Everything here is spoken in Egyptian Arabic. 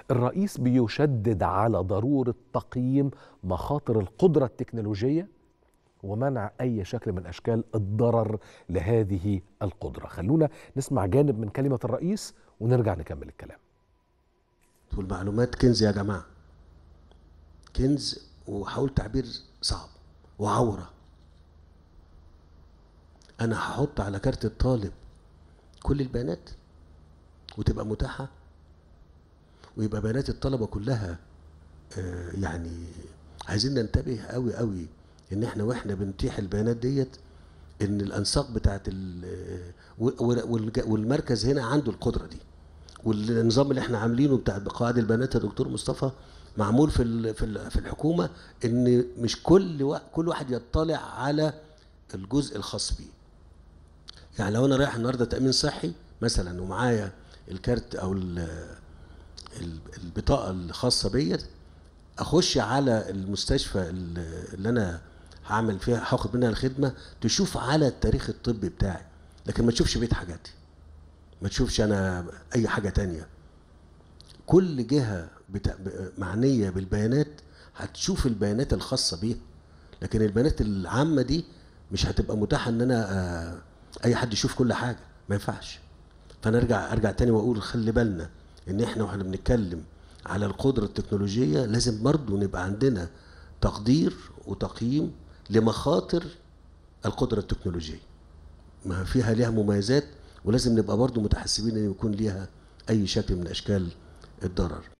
الرئيس بيشدد على ضروره تقييم مخاطر القدره التكنولوجيه ومنع اي شكل من اشكال الضرر لهذه القدره خلونا نسمع جانب من كلمه الرئيس ونرجع نكمل الكلام والمعلومات كنز يا جماعه كنز وحاول تعبير صعب وعوره انا هحط على كارت الطالب كل البيانات وتبقى متاحه ويبقى بيانات الطلبه كلها آه يعني عايزين ننتبه قوي قوي ان احنا واحنا بنتيح البيانات ديت ان الانساق بتاعت والمركز هنا عنده القدره دي والنظام اللي احنا عاملينه بتاع قواعد البيانات يا دكتور مصطفى معمول في في في الحكومه ان مش كل كل واحد يطلع على الجزء الخاص بيه يعني لو انا رايح النهارده تامين صحي مثلا ومعايا الكارت او البطاقه الخاصه بيت اخش على المستشفى اللي انا هعمل فيها هاخد منها الخدمه تشوف على التاريخ الطبي بتاعي لكن ما تشوفش بيت حاجاتي ما تشوفش انا اي حاجه تانية كل جهه بتا... معنيه بالبيانات هتشوف البيانات الخاصه بيها لكن البيانات العامه دي مش هتبقى متاحه ان انا اي حد يشوف كل حاجه ما ينفعش فانا ارجع ارجع تاني واقول خلي بالنا ان احنا واحنا بنتكلم على القدره التكنولوجيه لازم برضو نبقى عندنا تقدير وتقييم لمخاطر القدره التكنولوجيه ما فيها ليها مميزات ولازم نبقى برضو متحسبين ان يكون ليها اي شكل من اشكال الضرر